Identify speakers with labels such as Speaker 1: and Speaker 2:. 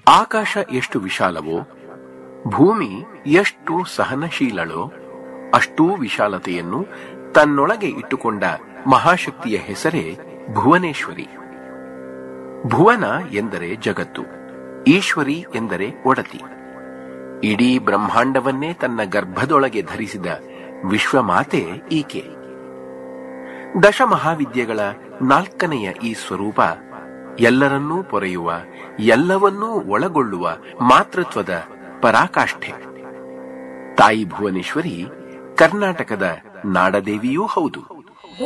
Speaker 1: ಆಕಾಶ ಎಷ್ಟು ವಿಶಾಲವೋ ಭೂಮಿ ಎಷ್ಟು ಸಹನಶೀಲಳೋ ಅಷ್ಟೂ ವಿಶಾಲತೆಯನ್ನು ತನ್ನೊಳಗೆ ಇಟ್ಟುಕೊಂಡ ಮಹಾಶಕ್ತಿಯ ಹೆಸರೇ ಭುವನೇಶ್ವರಿ ಭುವನ ಎಂದರೆ ಜಗತ್ತು ಈಶ್ವರಿ ಎಂದರೆ ಒಡತಿ ಇಡೀ ಬ್ರಹ್ಮಾಂಡವನ್ನೇ ತನ್ನ ಗರ್ಭದೊಳಗೆ ಧರಿಸಿದ ವಿಶ್ವಮಾತೆ ಈಕೆ ದಶಮಹಾವಿದ್ಯೆಗಳ ನಾಲ್ಕನೆಯ ಈ ಸ್ವರೂಪ ಎಲ್ಲರನ್ನೂ ಪೊರೆಯುವ ಎಲ್ಲವನ್ನೂ ಒಳಗೊಳ್ಳುವ ಮಾತೃತ್ವದ ಪರಾಕಾಷ್ಠೆ ತಾಯಿ ಭುವನೇಶ್ವರಿ ಕರ್ನಾಟಕದ ನಾಡದೇವಿಯೂ ಹೌದು